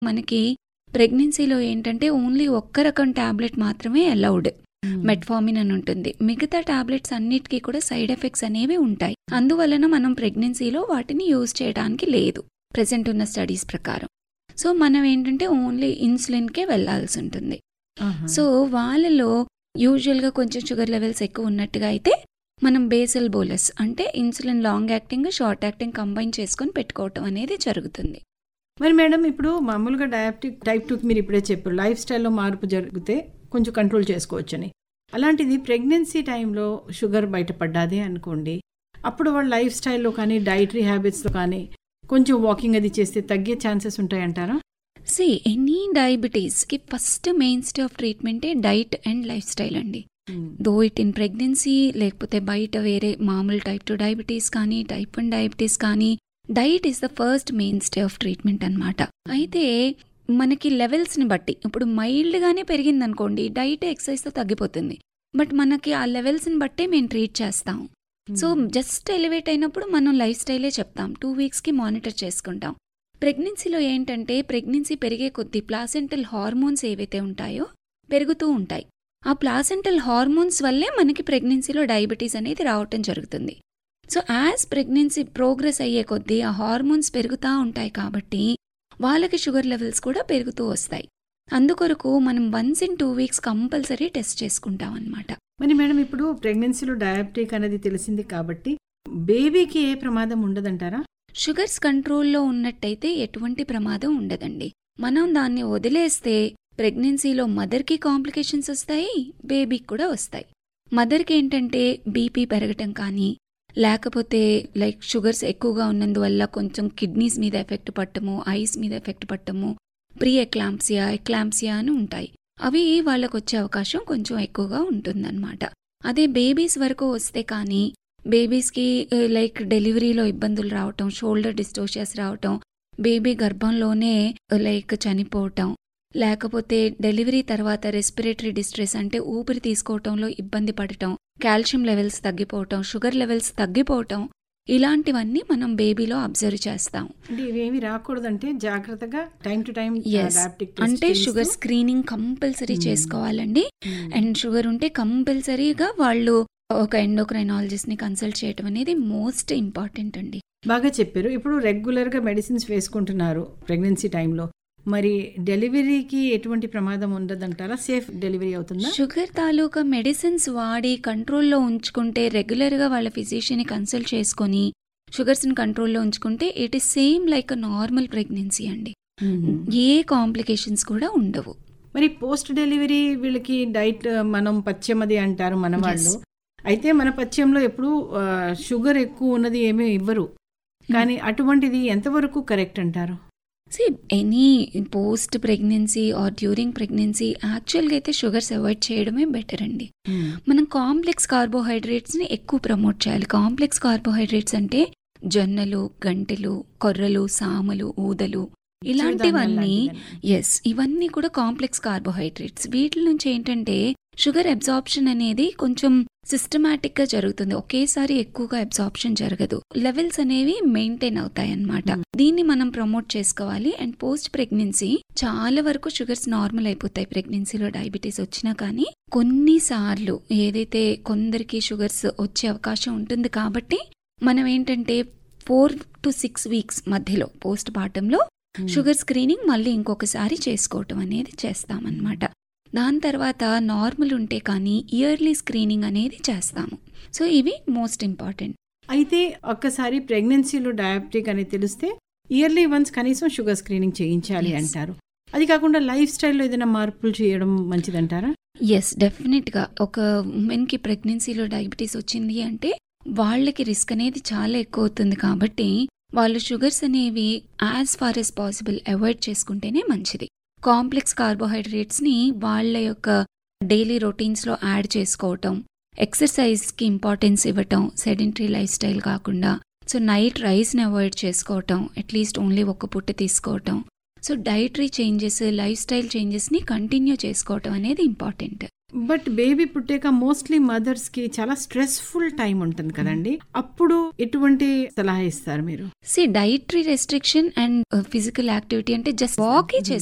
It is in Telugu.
మనకి ప్రెగ్నెన్సీలో ఏంటంటే ఓన్లీ ఒక్క రకం టాబ్లెట్ మాత్రమే అలౌడ్ మెట్ఫార్మిన్ అని ఉంటుంది మిగతా టాబ్లెట్స్ అన్నిటికీ కూడా సైడ్ ఎఫెక్ట్స్ అనేవి ఉంటాయి అందువలన మనం ప్రెగ్నెన్సీలో వాటిని యూజ్ చేయడానికి లేదు ప్రెసెంట్ ఉన్న స్టడీస్ ప్రకారం సో మనం ఏంటంటే ఓన్లీ ఇన్సులిన్కే వెళ్ళాల్సి ఉంటుంది సో వాళ్ళలో యూజువల్గా కొంచెం షుగర్ లెవెల్స్ ఎక్కువ ఉన్నట్టుగా అయితే మనం బేసల్ బోలస్ అంటే insulin long acting short acting combine చేసుకొని పెట్టుకోవటం అనేది జరుగుతుంది మరి మేడం ఇప్పుడు మామూలుగా డయాబెటిక్ టైప్ టూకి మీరు ఇప్పుడే చెప్పారు లైఫ్ స్టైల్లో మార్పు జరిగితే కొంచెం కంట్రోల్ చేసుకోవచ్చని అలాంటిది ప్రెగ్నెన్సీ టైంలో షుగర్ బయటపడ్డాది అనుకోండి అప్పుడు వాళ్ళ లైఫ్ స్టైల్లో కానీ డైటరీ హ్యాబిట్స్లో కానీ కొంచెం వాకింగ్ అది చేస్తే తగ్గే ఛాన్సెస్ ఉంటాయంటారా సి ఎనీ డయాబెటీస్కి ఫస్ట్ మెయిన్ స్టే ఆఫ్ ట్రీట్మెంటే డైట్ అండ్ లైఫ్ స్టైల్ అండి దో ఇట్ ఇన్ ప్రెగ్నెన్సీ లేకపోతే బయట వేరే మామూలు టైప్ టూ డయాబెటీస్ కానీ టైప్ వన్ డయాబెటీస్ కానీ diet is the first mainstay of treatment అనమాట అయితే మనకి లెవెల్స్ని బట్టి ఇప్పుడు మైల్డ్గానే పెరిగింది అనుకోండి డైట్ ఎక్సర్సైజ్తో తగ్గిపోతుంది బట్ మనకి ఆ లెవెల్స్ని బట్టే మేము ట్రీట్ చేస్తాం సో జస్ట్ ఎలివేట్ అయినప్పుడు మనం లైఫ్ స్టైలే చెప్తాం టూ వీక్స్కి మానిటర్ చేసుకుంటాం ప్రెగ్నెన్సీలో ఏంటంటే ప్రెగ్నెన్సీ పెరిగే కొద్దీ ప్లాసెంటల్ హార్మోన్స్ ఏవైతే ఉంటాయో పెరుగుతూ ఉంటాయి ఆ ప్లాసెంటల్ హార్మోన్స్ వల్లే మనకి ప్రెగ్నెన్సీలో డయాబెటీస్ అనేది రావటం జరుగుతుంది సో యాజ్ ప్రెగ్నెన్సీ ప్రోగ్రెస్ అయ్యే కొద్దీ ఆ హార్మోన్స్ పెరుగుతూ ఉంటాయి కాబట్టి వాళ్ళకి షుగర్ లెవెల్స్ కూడా పెరుగుతూ వస్తాయి అందుకొరకు మనం once in two weeks compulsory test చేసుకుంటాం అనమాట మరి మేడం ఇప్పుడు ప్రెగ్నెన్సీలో డయాబెటిక్ అనేది తెలిసింది కాబట్టి బేబీకి ఏ ప్రమాదం ఉండదంటారా షుగర్స్ కంట్రోల్లో ఉన్నట్టయితే ఎటువంటి ప్రమాదం ఉండదండి మనం దాన్ని వదిలేస్తే ప్రెగ్నెన్సీలో మదర్కి కాంప్లికేషన్స్ వస్తాయి బేబీకి కూడా వస్తాయి మదర్కి ఏంటంటే బీపీ పెరగటం కానీ లేకపోతే లైక్ షుగర్స్ ఎక్కువగా ఉన్నందువల్ల కొంచెం కిడ్నీస్ మీద ఎఫెక్ట్ పట్టము ఐస్ మీద ఎఫెక్ట్ పట్టము ప్రీ ఎక్లాంప్సియా ఎక్లాంప్సియా అని ఉంటాయి అవి వాళ్ళకు వచ్చే అవకాశం కొంచెం ఎక్కువగా ఉంటుందన్నమాట అదే బేబీస్ వరకు వస్తే కానీ బేబీస్కి లైక్ డెలివరీలో ఇబ్బందులు రావటం షోల్డర్ డిస్టోషియస్ రావటం బేబీ గర్భంలోనే లైక్ చనిపోవటం లేకపోతే డెలివరీ తర్వాత రెస్పిరేటరీ డిస్ట్రెస్ అంటే ఊపిరి తీసుకోవటంలో ఇబ్బంది పడటం కాల్షియం లెవెల్స్ తగ్గిపోవటం షుగర్ లెవెల్స్ తగ్గిపోవటం ఇలాంటివన్నీ మనం బేబీలో అబ్జర్వ్ చేస్తాం అంటే ఇవేమి రాకూడదంటే జాగ్రత్తగా టైం టు టైం Yes. అంటే షుగర్ స్క్రీనింగ్ కంపల్సరీ Hmm. చేసుకోవాలండి అండ్ షుగర్ ఉంటే కంపల్సరీగా వాళ్ళు ఒక ఎండోక్రైనాలజిస్ట్ ని కన్సల్ట్ చేయడం అనేది మోస్ట్ ఇంపార్టెంట్ అండి బాగా చెప్పారు ఇప్పుడు రెగ్యులర్గా మెడిసిన్స్ వేసుకుంటున్నారు ప్రెగ్నెన్సీ టైంలో మరి డెలివరీకి ఎటువంటి ప్రమాదం ఉండదంటారా సేఫ్ డెలివరీ అవుతుందా షుగర్ తాలూకా మెడిసిన్స్ వాడి కంట్రోల్లో ఉంచుకుంటే రెగ్యులర్గా వాళ్ళ ఫిజిషియన్ని కన్సల్ట్ చేసుకొని షుగర్స్ని కంట్రోల్లో ఉంచుకుంటే it is same like uh normal pregnancy అండి ఏ కాంప్లికేషన్స్ కూడా ఉండవు మరి పోస్ట్ డెలివరీ వీళ్ళకి డైట్ మనం పథ్యమది అంటారు మన వాళ్ళు అయితే మన పథ్యంలో ఎప్పుడు ఆ, షుగర్ ఎక్కువ ఉన్నది ఏమీ ఇవ్వరు కానీ అటువంటిది ఎంతవరకు కరెక్ట్ అంటారు see any post pregnancy or during pregnancy యాక్చువల్గా అయితే షుగర్స్ అవాయిడ్ చేయడమే బెటర్ అండి మనం కాంప్లెక్స్ కార్బోహైడ్రేట్స్ని ఎక్కువ ప్రమోట్ చేయాలి కాంప్లెక్స్ కార్బోహైడ్రేట్స్ అంటే జొన్నలు గంటెలు కొర్రలు సామలు ఊదలు ఇలాంటివన్నీ ఎస్ ఇవన్నీ కూడా కాంప్లెక్స్ కార్బోహైడ్రేట్స్ వీటి నుంచి ఏంటంటే షుగర్ అబ్జార్ప్షన్ అనేది కొంచెం సిస్టమాటిక్ గా జరుగుతుంది ఒకేసారి ఎక్కువగా అబ్జార్ప్షన్ జరగదు లెవెల్స్ అనేవి మెయింటైన్ అవుతాయి అన్నమాట Hmm. దీన్ని మనం ప్రమోట్ చేసుకోవాలి అండ్ పోస్ట్ ప్రెగ్నెన్సీ చాలా వరకు షుగర్స్ నార్మల్ అయిపోతాయి ప్రెగ్నెన్సీలో డయాబెటీస్ వచ్చినా కానీ కొన్నిసార్లు ఏదైతే కొందరికి షుగర్స్ వచ్చే అవకాశం ఉంటుంది కాబట్టి మనం ఏంటంటే ఫోర్ టు సిక్స్ వీక్స్ మధ్యలో పోస్ట్ పార్టంలో షుగర్ స్క్రీనింగ్ మళ్ళీ ఇంకొకసారి చేసుకోవటం అనేది చేస్తామన్నమాట దాని తర్వాత నార్మల్ ఉంటే కానీ ఇయర్లీ స్క్రీనింగ్ అనేది చేస్తాము సో ఇవి మోస్ట్ ఇంపార్టెంట్ అయితే ఒక్కసారి ప్రెగ్నెన్సీలో డయాబెటిక్ అని తెలిస్తే ఇయర్లీ వన్స్ కనీసం షుగర్ స్క్రీనింగ్ చేయించాలి Yes. అంటారు అది కాకుండా లైఫ్ స్టైల్లో ఏదైనా మార్పులు చేయడం మంచిదంటారా ఎస్ డెఫినెట్గా ఒక ఉమెన్కి ప్రెగ్నెన్సీలో డయాబెటీస్ వచ్చింది అంటే వాళ్ళకి రిస్క్ అనేది చాలా ఎక్కువ అవుతుంది కాబట్టి వాళ్ళు షుగర్స్ అనేవి as far as possible avoid చేసుకుంటేనే మంచిది కాంప్లెక్స్ కార్బోహైడ్రేట్స్ని వాళ్ళ యొక్క డైలీ రొటీన్స్లో యాడ్ చేసుకోవటం ఎక్సర్సైజ్కి ఇంపార్టెన్స్ ఇవ్వటం సెడెంటరీ లైఫ్ స్టైల్ కాకుండా సో నైట్ రైస్ని అవాయిడ్ చేసుకోవటం అట్లీస్ట్ ఓన్లీ ఒక్క పుట్ట తీసుకోవటం so dietary changes lifestyle చేంజెస్ని కంటిన్యూ చేసుకోవటం అనేది ఇంపార్టెంట్ బట్ బేబీ పుట్టాక మోస్ట్లీ మదర్స్ కి చాలా స్ట్రెస్ఫుల్ టైం ఉంటుంది కదండి అప్పుడు ఎటువంటి సలహా ఇస్తారు మీరు see dietary restriction and physical activity అంటే జస్ట్ వాకే